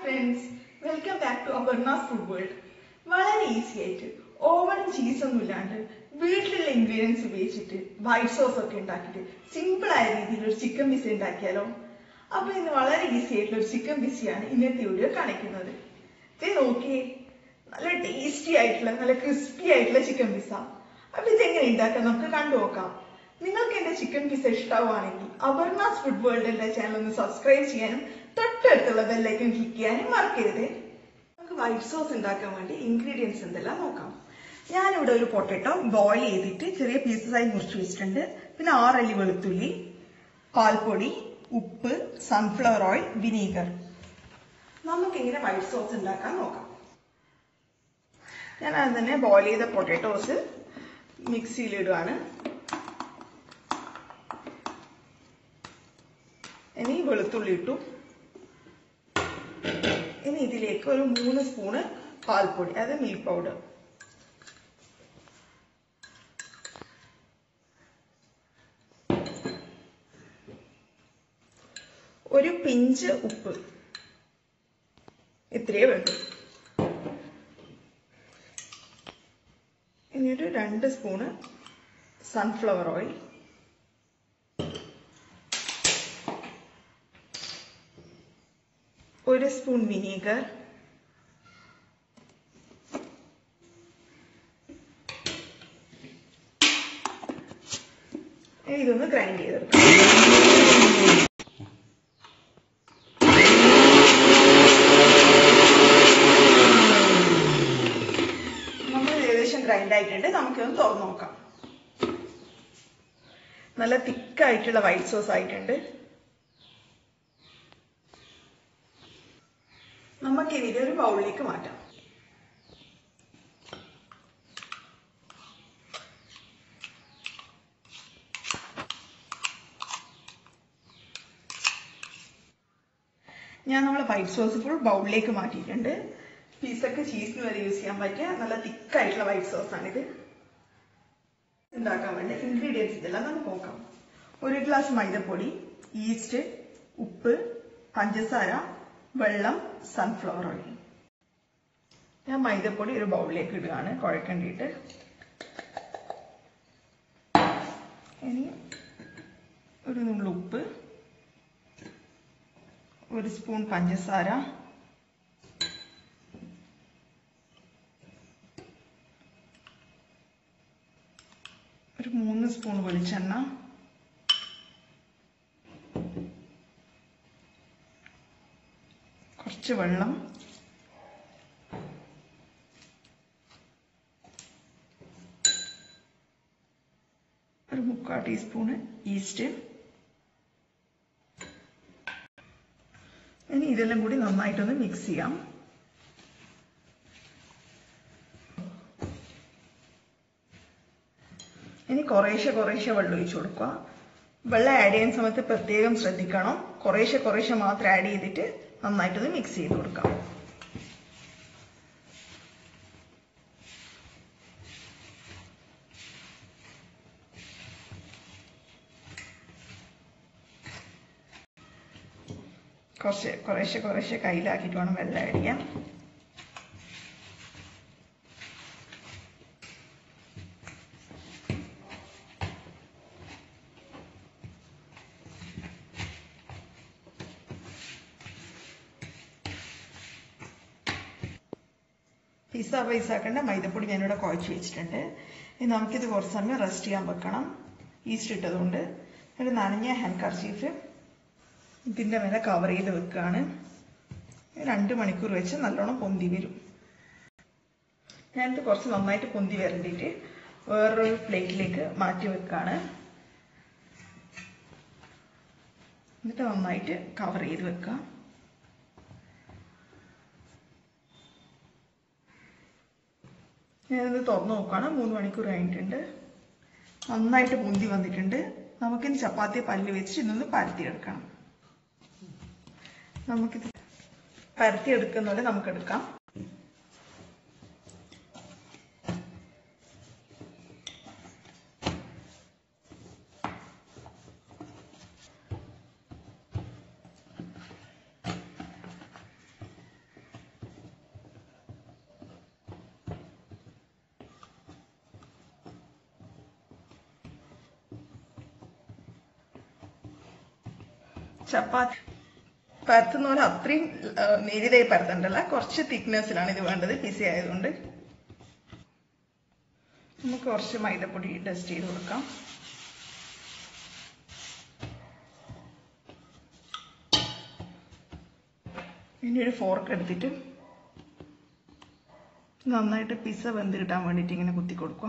friends welcome back to Aparna's food world വളരെ easy ആയിട്ട് ഓവനും ചീസൊന്നും ഇല്ലാണ്ട് വീട്ടിലുള്ള ഇൻഗ്രീഡിയൻസ് ഉപയോഗിച്ചിട്ട് വൈറ്റ് സോസ് ഒക്കെ ഉണ്ടാക്കിയിട്ട് സിമ്പിൾ ആയ രീതിയിൽ ഒരു ചിക്കൻ പിസ ഉണ്ടാക്കിയാലോ അപ്പൊ ഇന്ന് വളരെ ഈസി ആയിട്ടുള്ള ഒരു ചിക്കൻ പിസയാണ് ഇന്നത്തെ വീഡിയോ കാണിക്കുന്നത് ഇത് നോക്കിയേ നല്ല ടേസ്റ്റി ആയിട്ടുള്ള നല്ല ക്രിസ്പി ആയിട്ടുള്ള ചിക്കൻ പിസ അപ്പൊ ഇതെങ്ങനെ ഉണ്ടാക്കാം നമുക്ക് കണ്ടു നോക്കാം നിങ്ങൾക്ക് എന്റെ ചിക്കൻ പിസ ഇഷ്ടമാണെങ്കിൽ അപർണാസ് ഫുഡ് വേൾഡ് എന്റെ ചാനൽ ഒന്ന് സബ്സ്ക്രൈബ് ചെയ്യാനും തൊട്ടടുത്തുള്ള ബെല്ലൈക്കൺ ക്ലിക്ക് ചെയ്യാനും മറക്കരുത് നമുക്ക് വൈറ്റ് സോസ് ഉണ്ടാക്കാൻ വേണ്ടി ഇൻഗ്രീഡിയൻസ് എന്തെല്ലാം നോക്കാം ഞാനിവിടെ ഒരു പൊട്ടറ്റോ ബോയിൽ ചെയ്തിട്ട് ചെറിയ പീസസ് ആയി മുറിച്ച് വെച്ചിട്ടുണ്ട് പിന്നെ ആറല്ലി വെളുത്തുള്ളി പാൽപ്പൊടി ഉപ്പ് സൺഫ്ലവർ ഓയിൽ വിനീഗർ നമുക്കിങ്ങനെ വൈറ്റ് സോസ് ഉണ്ടാക്കാൻ നോക്കാം ഞാൻ അത് തന്നെ ബോയിൽ ചെയ്ത പൊട്ടറ്റോസ് മിക്സിയിൽ ഇടുകയാണ് ഇനി വെളുത്തുള്ളി ഇട്ടു ഇനി ഇതിലേക്ക് ഒരു മൂന്ന് സ്പൂണ് പാൽപ്പൊടി അതായത് മിൽക്ക് പൗഡർ ഒരു പിഞ്ച് ഉപ്പ് ഇത്രയേ വേണ്ടു ഇനി ഒരു രണ്ട് സ്പൂണ് സൺഫ്ലവർ ഓയിൽ ഒരു സ്പൂൺ വിനീഗർ ഇതൊന്ന് ഗ്രൈൻഡ് ചെയ്തെടുക്കാം നമ്മൾ ഏകദേശം ഗ്രൈൻഡ് ആയിട്ടുണ്ട് നമുക്കിതൊന്ന് തുറന്നു നോക്കാം നല്ല തിക്കായിട്ടുള്ള വൈറ്റ് സോസ് ആയിട്ടുണ്ട് നമുക്കിനി ഇതൊരു ബൗളിലേക്ക് മാറ്റാം ഞാൻ നമ്മളെ വൈറ്റ് സോസ് ഫുൾ ബൗളിലേക്ക് മാറ്റിയിട്ടുണ്ട് പീസൊക്കെ ചീസിന് വരെ യൂസ് ചെയ്യാൻ പറ്റിയ നല്ല തിക്കായിട്ടുള്ള വൈറ്റ് സോസ് ആണിത് ഉണ്ടാക്കാൻ വേണ്ടി ഇൻഗ്രീഡിയൻസ് ഇതെല്ലാം നമുക്ക് നോക്കാം ഒരു ഗ്ലാസ് മൈദപ്പൊടി ഈസ്റ്റ് ഉപ്പ് പഞ്ചസാര വെള്ളം സൺഫ്ലവർ ഓയിൽ ഞാൻ മൈദപ്പൊടി ഒരു ബൗളിലേക്ക് ഇടുകയാണ് കുഴക്കേണ്ടിയിട്ട് ഇനി ഒരു നുള്ളു ഉപ്പ് ഒരു സ്പൂൺ പഞ്ചസാര ഒരു മൂന്ന് സ്പൂൺ വെളിച്ചെണ്ണ കുറച്ച് വെള്ളം ഒരു മുക്കാൽ ടീസ്പൂണ് ഈസ്റ്റ് ഇനി ഇതെല്ലാം കൂടി നന്നായിട്ടൊന്ന് മിക്സ് ചെയ്യാം ഇനി കുറേശ്ശെ കുറേശ്ശെ വെള്ളം ഒഴിച്ചു കൊടുക്കുക വെള്ളം ആഡ് ചെയ്യുന്ന സമയത്ത് പ്രത്യേകം ശ്രദ്ധിക്കണം കുറേശ്ശെ കുറേശ്ശെ മാത്രം ആഡ് ചെയ്തിട്ട് നന്നായിട്ടൊന്ന് മിക്സ് ചെയ്ത് കൊടുക്കാം കുറച്ച് കുറേശ്ശെ കുറേശ്ശെ കയ്യിലാക്കിയിട്ട് വേണം വെള്ളം ആഡ് ചെയ്യാൻ പിസ്സ പൈസ ആക്കേണ്ട മൈദപ്പൊടി ഞാനിവിടെ കുഴച്ച് വെച്ചിട്ടുണ്ട് ഇനി നമുക്കിത് കുറച്ച് സമയം റെസ്റ്റ് ചെയ്യാൻ വെക്കണം ഈസ്റ്റ് ഇട്ടതുകൊണ്ട് ഒരു നനഞ്ഞ ഹാൻഡ് കർച്ചീഫ് ഇതിൻ്റെ മേലെ കവർ ചെയ്ത് വെക്കുകയാണ് രണ്ട് മണിക്കൂർ വെച്ച് നല്ലോണം പൊന്തി വരും ഞാനിത് കുറച്ച് നന്നായിട്ട് പൊന്തി വരണ്ടിട്ട് വേറൊരു പ്ലേറ്റിലേക്ക് മാറ്റി വെക്കുകയാണ് എന്നിട്ട് നന്നായിട്ട് കവർ ചെയ്ത് വെക്കുക ഞാനിത് തുറന്നു നോക്കുകയാണ് മൂന്ന് മണിക്കൂർ കഴിഞ്ഞിട്ടുണ്ട് നന്നായിട്ട് പൊന്തി വന്നിട്ടുണ്ട് നമുക്കിനി ചപ്പാത്തി പല്ല് വെച്ചിട്ട് ഇന്നൊന്ന് പരത്തിയെടുക്കണം നമുക്കിത് പരത്തിയെടുക്കുന്ന പോലെ നമുക്കെടുക്കാം ചപ്പാത്തി പരത്തുന്ന പോലെ അത്രയും നേരിയതായി പരത്തണ്ടല്ല കുറച്ച് തിക്നെസ്സിലാണ് ഇത് വേണ്ടത് പിസ ആയതുകൊണ്ട് നമുക്ക് കുറച്ച് മൈദപ്പൊടി ഡസ്റ്റ് ചെയ്ത് കൊടുക്കാം ഇനി ഒരു ഫോർക്ക് എടുത്തിട്ട് നന്നായിട്ട് പിസ്സ വെന്ത് കിട്ടാൻ വേണ്ടിയിട്ട് ഇങ്ങനെ കുത്തി കൊടുക്കുക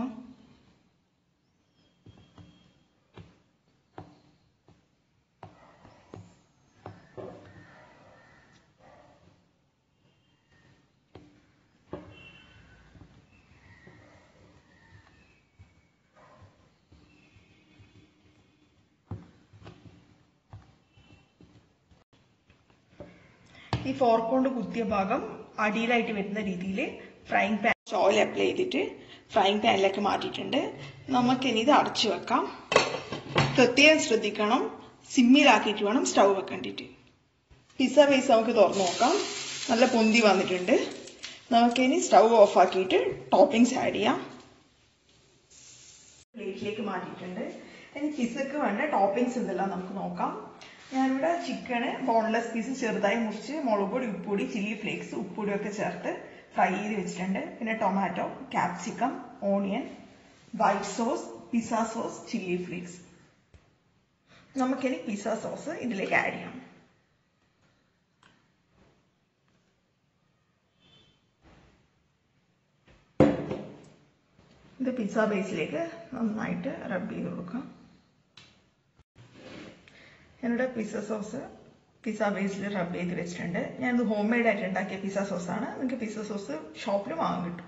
ഈ ഫോർക്ക് കൊണ്ട് കുത്തിയ ഭാഗം അടിയിലായിട്ട് വരുന്ന രീതിയിൽ ഫ്രൈങ് പാൻ ഓയിൽ അപ്ലൈ ചെയ്തിട്ട് ഫ്രൈങ് പാനിലേക്ക് മാറ്റിയിട്ടുണ്ട് നമുക്കിനി ഇത് അടച്ചു വെക്കാം പ്രത്യേകം ശ്രദ്ധിക്കണം സിമ്മിലാക്കിയിട്ട് വേണം സ്റ്റൗ വെക്കേണ്ടിയിട്ട് പിസ്സ ബേസ് നമുക്ക് തുറന്നു നോക്കാം നല്ല പൊന്തി വന്നിട്ടുണ്ട് നമുക്കിനി സ്റ്റൗ ഓഫ് ആക്കിയിട്ട് ടോപ്പിംഗ്സ് ആഡ് ചെയ്യാം പ്ലേറ്റിലേക്ക് മാറ്റിയിട്ടുണ്ട് ഇനി പിസ്സക്ക് വേണ്ട ടോപ്പിംഗ്സ് എന്തെല്ലാം നമുക്ക് നോക്കാം ഞാനിവിടെ ചിക്കന് ബോൺലെസ് പീസ് ചെറുതായി മുറിച്ച് മുളക് പൊടി ഉപ്പുപൊടി ചില്ലി ഫ്ലേക്സ് ഉപ്പുപൊടി ഒക്കെ ചേർത്ത് ഫ്രൈ ചെയ്ത് വെച്ചിട്ടുണ്ട് പിന്നെ tomato capsicum onion white sauce pizza sauce chilli flakes നമുക്കിനി പിസ്സ സോസ് ഇതിലേക്ക് ആഡ് ചെയ്യാം ഇത് പിസ്സ ബേസിലേക്ക് നന്നായിട്ട് റബ്ബ് ചെയ്ത് കൊടുക്കാം ഞാനിവിടെ പിസ്സ സോസ് പിസ്സ ബേസിൽ റബ്ബ് ചെയ്ത് വെച്ചിട്ടുണ്ട് ഞാനിത് ഹോം മെയ്ഡ് ആയിട്ട് ഉണ്ടാക്കിയ പിസ്സ സോസാണ് നിങ്ങൾക്ക് പിസ്സ സോസ് ഷോപ്പിൽ വാങ്ങാൻ കിട്ടും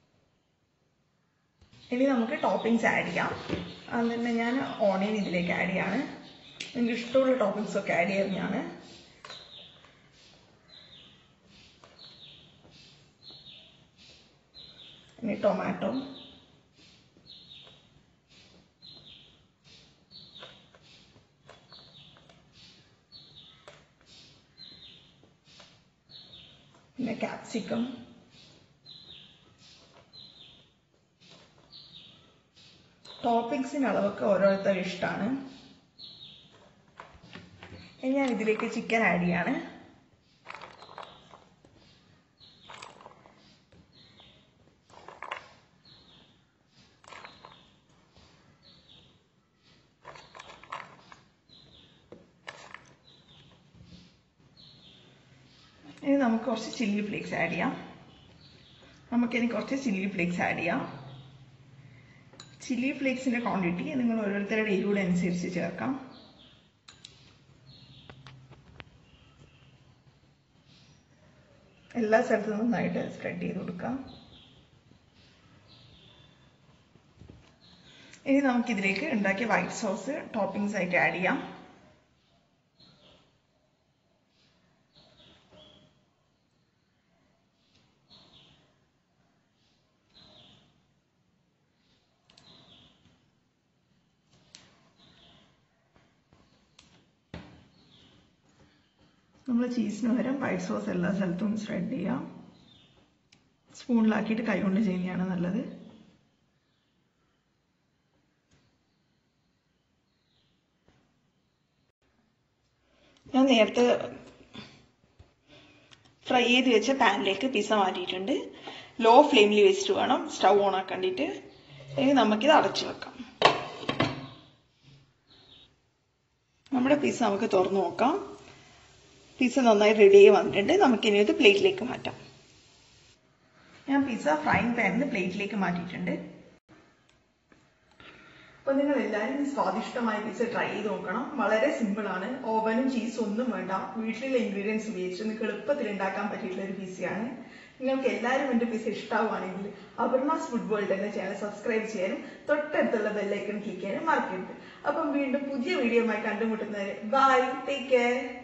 ഇനി നമുക്ക് ടോപ്പിംഗ്സ് ആഡ് ചെയ്യാം അത് തന്നെ ഞാൻ ഓണിയൻ ഇതിലേക്ക് ആഡ് ചെയ്യാണ് നിങ്ങൾക്ക് ഇഷ്ടമുള്ള ടോപ്പിംഗ്സ് ഒക്കെ ആഡ് ചെയ്യുന്നതാണ് ഇനി ടൊമാറ്റോ പിന്നെ ക്യാപ്സിക്കം ടോപ്പിംഗ്സിന്റെ അളവൊക്കെ ഓരോരുത്തർ ഇഷ്ടമാണ് ഇനി ഞാൻ ഇതിലേക്ക് ചിക്കൻ ആഡ് ചെയ്യാണ് ഇനി നമുക്ക് കുറച്ച് ചില്ലി ഫ്ലേക്സ് ആഡ് ചെയ്യാം നമുക്കിനി കുറച്ച് ചില്ലി ഫ്ലേക്സ് ആഡ് ചെയ്യാം ചില്ലി ഫ്ലേക്സിന്റെ ക്വാണ്ടിറ്റി നിങ്ങൾ ഓരോരുത്തരുടെ എരിവിടെ അനുസരിച്ച് ചേർക്കാം എല്ലാ സ്ഥലത്തും നന്നായിട്ട് സ്പ്രെഡ് ചെയ്ത് കൊടുക്കാം ഇനി നമുക്കിതിലേക്ക് ഉണ്ടാക്കിയ വൈറ്റ് സോസ് ടോപ്പിംഗ്സ് ആയിട്ട് ആഡ് ചെയ്യാം നമ്മൾ ചീസിന് പകരം വൈറ്റ് സോസ് എല്ലാ സ്ഥലത്തും സ്പ്രെഡ് ചെയ്യാം സ്പൂണിലാക്കിയിട്ട് കൈകൊണ്ട് ചെയ്യുന്നതാണ് നല്ലത് ഞാൻ നേരത്തെ ഫ്രൈ ചെയ്ത് വെച്ച പാനിലേക്ക് പിസ്സ മാറ്റിയിട്ടുണ്ട് ലോ ഫ്ലെയിമിൽ വെച്ചിട്ട് വേണം സ്റ്റൗ ഓൺ ആക്കേണ്ടിയിട്ട് ഇനി നമുക്കിത് അടച്ചു വെക്കാം നമ്മുടെ പിസ്സ നമുക്ക് തുറന്നു നോക്കാം പിസ്സ നന്നായി റെഡി ആയി വന്നിട്ടുണ്ട് നമുക്കിനി ഇത് പ്ലേറ്റിലേക്ക് മാറ്റാം ഞാൻ പിസ്സ ഫ്രൈങ് പാനിൽ പ്ലേറ്റിലേക്ക് മാറ്റിയിട്ടുണ്ട് അപ്പൊ നിങ്ങൾ എല്ലാവരും സ്വാദിഷ്ടമായ പിസ്സ ട്രൈ ചെയ്ത് നോക്കണം വളരെ സിമ്പിൾ ആണ് ഓവനും ചീസും ഒന്നും വേണ്ട വീട്ടിലുള്ള ഇൻഗ്രീഡിയൻസ് ഉപയോഗിച്ച് നിങ്ങൾക്ക് എളുപ്പത്തിൽ ഉണ്ടാക്കാൻ പറ്റിയിട്ടുള്ള ഒരു പിസ്സയാണ് നിങ്ങൾക്ക് എല്ലാവരും എന്റെ പിസ്സ ഇഷ്ടമാവുകയാണെങ്കിൽ അപർണാസ് ഫുഡ് വേൾഡ് എന്ന ചാനൽ സബ്സ്ക്രൈബ് ചെയ്യാനും തൊട്ടടുത്തുള്ള ബെല്ലൈക്കൺ ക്ലിക്ക് ചെയ്യാനും മറക്കരുത് അപ്പം വീണ്ടും പുതിയ വീഡിയോയുമായി കണ്ടുമുട്ടുന്നവരെ ബൈ ടേക്ക് കെയർ